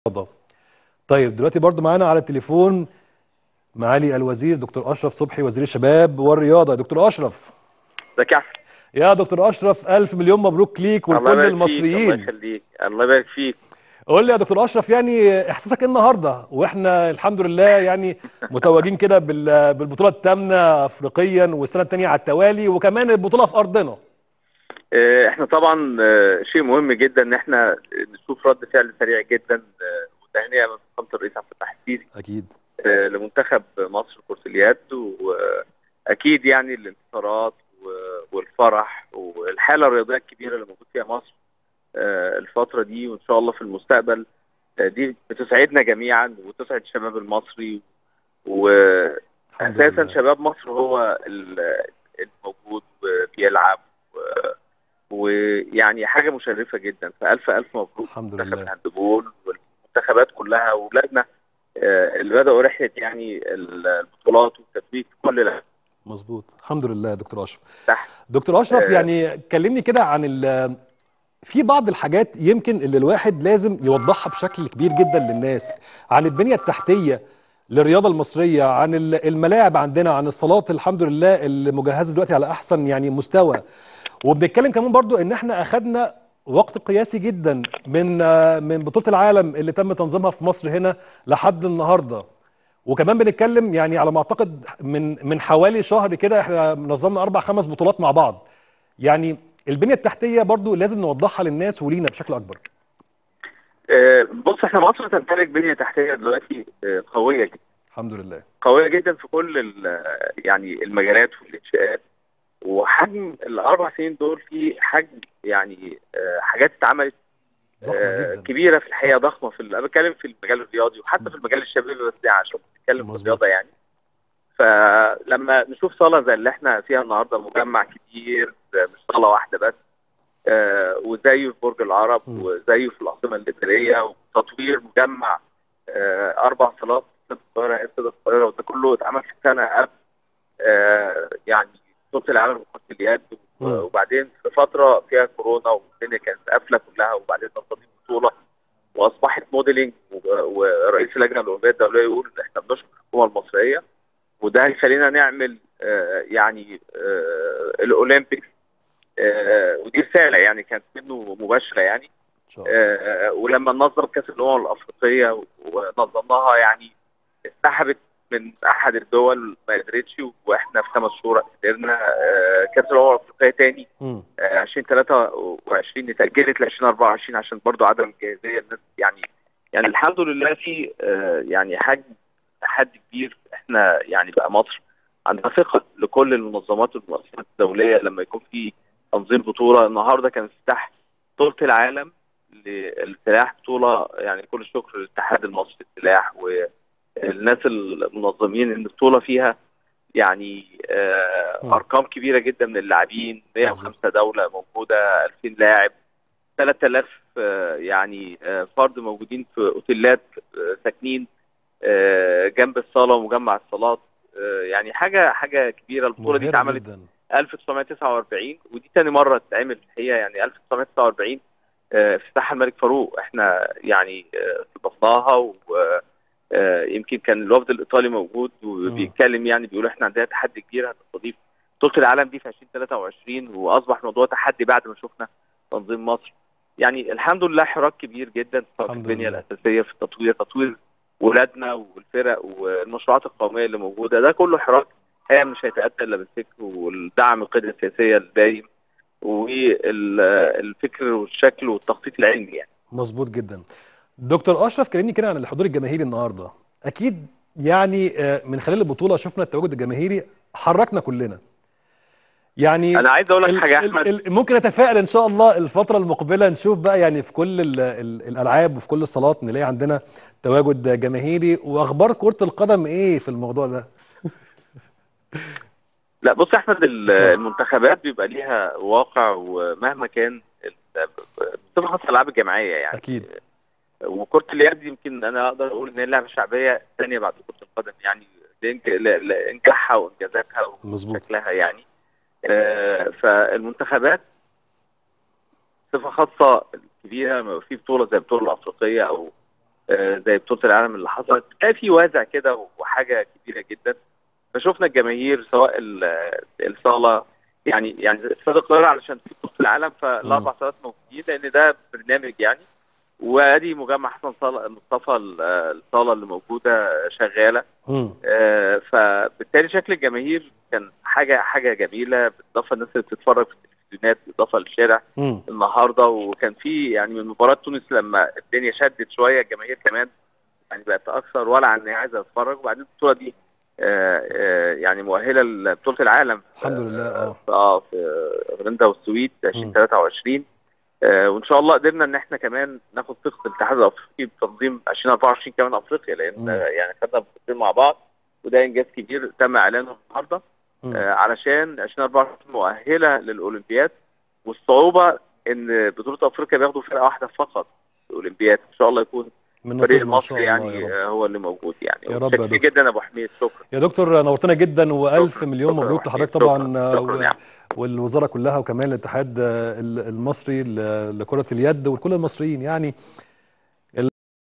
الرياضة. طيب دلوقتي برضو معانا على التليفون معالي الوزير دكتور أشرف صبحي وزير الشباب والرياضة دكتور أشرف ازيك يا احمد يا دكتور أشرف ألف مليون مبروك ليك الله ولكل يبارك فيك، المصريين الله يخليك الله يبارك فيك قول لي يا دكتور أشرف يعني إحساسك إيه النهاردة وإحنا الحمد لله يعني متوجين كده بال- بالبطولة الثامنة أفريقيا والسنة الثانية على التوالي وكمان البطولة في أرضنا آه، احنا طبعا آه، شيء مهم جدا ان احنا نشوف رد فعل سريع جدا آه، وتهنئه من فخامه الرئيس عبد الفتاح السيسي أكيد آه، لمنتخب مصر كرة اليد واكيد يعني الانتصارات و- والفرح والحاله الرياضيه الكبيره اللي موجود فيها مصر آه، الفتره دي وان شاء الله في المستقبل آه، دي بتسعدنا جميعا وتسعد الشباب المصري واساسا الحمد لله شباب مصر هو ال- الموجود وبيلعب و- ويعني حاجه مشرفه جدا فالف الف مبروك الحمد منتخب لله الهاندبول والمنتخبات كلها واولادنا آه، اللي بداوا رحله يعني البطولات والتتويج في كل العالم مظبوط الحمد لله يا دكتور أشرف تحت دكتور اشرف آه. يعني كلمني كده عن ال في بعض الحاجات يمكن اللي الواحد لازم يوضحها بشكل كبير جدا للناس عن البنية التحتية للرياضة المصرية عن ال- الملاعب عندنا عن الصالات الحمد لله اللي مجهزة دلوقتي على أحسن يعني مستوى وبنتكلم كمان برضو ان احنا اخدنا وقت قياسي جدا من آه، من بطولة العالم اللي تم تنظيمها في مصر هنا لحد النهارده وكمان بنتكلم يعني على ما اعتقد من من حوالي شهر كده احنا نظمنا اربع خمس بطولات مع بعض يعني البنيه التحتيه برضو لازم نوضحها للناس ولينا بشكل اكبر آه، بص احنا مصر تمتلك بنيه تحتيه دلوقتي آه، قويه جدا الحمد لله قويه جدا في كل ال- يعني المجالات والانشاءات وحجم الاربع سنين دول في حجم يعني آه، حاجات اتعملت ضخمه آه، جدا كبيره في الحقيقه ضخمه في ال- انا بتكلم في المجال الرياضي وحتى في المجال الشبابي بس يعني عشان بنتكلم في مظبوط. الرياضه يعني فلما نشوف صاله زي اللي احنا فيها النهارده مجمع كبير آه، مش صاله واحده بس آه، وزيه في برج العرب مم. وزيه في العاصمه الاداريه وتطوير مجمع آه، اربع صالات في القاهره استاد القاهره وده كله اتعمل في سنه قبل آه، يعني بطوله العالم لكره اليد مم. وبعدين في فتره فيها كورونا والدنيا كانت قافله كلها وبعدين نستضيف بطوله واصبحت موديلنج و- ورئيس اللجنه الاولمبيه الدوليه يقول احنا بنشكر الحكومه المصريه وده هيخلينا نعمل آه، يعني آه، الاولمبيكس آه، ودي رساله يعني كانت منه مباشره يعني ان شاء الله آه، ولما ننظم كاس الامم الافريقيه ونظمناها يعني اتسحبت من احد الدول ما قدرتش واحنا في خمس شهور قدرنا آه، كاس الامم الافريقيه تاني مم. آه، 2023 اتاجلت ل 2024 عشان برضو عدم الجاهزيه الناس يعني يعني الحمد لله في آه، يعني حجم تحدي كبير احنا يعني بقى مصر عندها ثقه لكل المنظمات والمؤسسات الدوليه لما يكون في تنظيم بطوله النهارده كان افتتاح بطوله العالم للسلاح بطوله يعني كل الشكر للاتحاد المصري للسلاح والناس المنظمين ان البطوله فيها يعني آه مم. ارقام كبيره جدا من اللاعبين 105 دوله موجوده 2000 لاعب 3000 آه يعني آه فرد موجودين في اوتيلات آه ساكنين آه جنب الصاله ومجمع الصالات آه يعني حاجه حاجه كبيره البطوله دي مبهرة اتعملت جدا 1949 ودي تاني مره تتعمل في الحقيقه يعني 1949 آه، افتتاح الملك فاروق احنا يعني آه، استضفناها ويمكن كان الوفد الايطالي موجود وبيتكلم يعني بيقول احنا عندنا تحدي كبير هنستضيف بطوله العالم دي في 2023 واصبح موضوع تحدي بعد ما شفنا تنظيم مصر يعني الحمد لله حراك كبير جدا سواء في الحمد البنيه لله. الاساسيه في التطوير تطوير ولادنا والفرق والمشروعات القوميه اللي موجوده ده كله حراك هي مش هيتأتى إلا بالفكر والدعم القيادة السياسية الدايم والفكر والشكل والتخطيط العلمي يعني مظبوط جدا دكتور اشرف كلمني كده عن الحضور الجماهيري النهارده اكيد يعني آه، من خلال البطوله شفنا التواجد الجماهيري حركنا كلنا يعني أنا عايز أقول لك ال- حاجة يا ال- أحمد ال- ممكن نتفائل ان شاء الله الفتره المقبله نشوف بقى يعني في كل ال ال الالعاب وفي كل الصالات نلاقي عندنا تواجد جماهيري واخبار كره القدم ايه في الموضوع ده لا بص يا أحمد ال- اتفضل. المنتخبات بيبقى ليها واقع ومهما كان ال- بصفة خاصة الألعاب الجماعية يعني اكيد وكرة اليد يمكن أنا أقدر أقول إن هي اللعبة الشعبية الثانية بعد كرة القدم يعني لإنك- ل- لإنجاحها وإنجازاتها مظبوط وشكلها يعني آه، فالمنتخبات صفة خاصة كبيرة لما يبقى في بطولة زي البطولة الأفريقية أو آه، زي بطوله العالم اللي حصلت بتلاقي في وازع كده وحاجه كبيره جدا فشفنا الجماهير سواء ال- الصاله يعني يعني استاد القاهره علشان في بطوله العالم فالاربع صالات موجودين لان ده برنامج يعني وادي مجمع حسن صالة مصطفى ال- الصاله اللي موجوده شغاله مم. آه، فبالتالي شكل الجماهير كان حاجه حاجه جميله بالاضافه الناس اللي بتتفرج في التلفزيونات بالاضافه للشارع مم. النهارده وكان في يعني من مباراه تونس لما الدنيا شدت شويه الجماهير كمان يعني بقت اكثر ولع ان هي عايزه تتفرج وبعدين البطوله دي آه، آه، يعني مؤهله لبطوله العالم الحمد لله اه في اه في هولندا والسويد 2023 آه، وان شاء الله قدرنا ان احنا كمان ناخد ثقه الاتحاد الافريقي بتنظيم 2024 كمان افريقيا لان مم. آه، يعني خدنا بطولتين مع بعض وده انجاز كبير تم اعلانه النهارده مم. آه، علشان 2024 مؤهله للاولمبياد والصعوبه ان بطوله افريقيا بياخدوا فرقه واحده فقط في الاولمبياد ان شاء الله يكون من الفريق نصيبنا ان شاء المصري الله يا يعني رب آه، هو اللي موجود يعني يا رب يا متشكر دكتور. جدا يا ابو حميد شكرا يا دكتور نورتنا جدا والف شكراً. مليون شكراً مبروك يا لحضرتك وحيد. طبعا شكراً. آه، شكراً و- يا عم. والوزاره كلها وكمان الاتحاد آه، ال- المصري ل- لكره اليد وكل المصريين يعني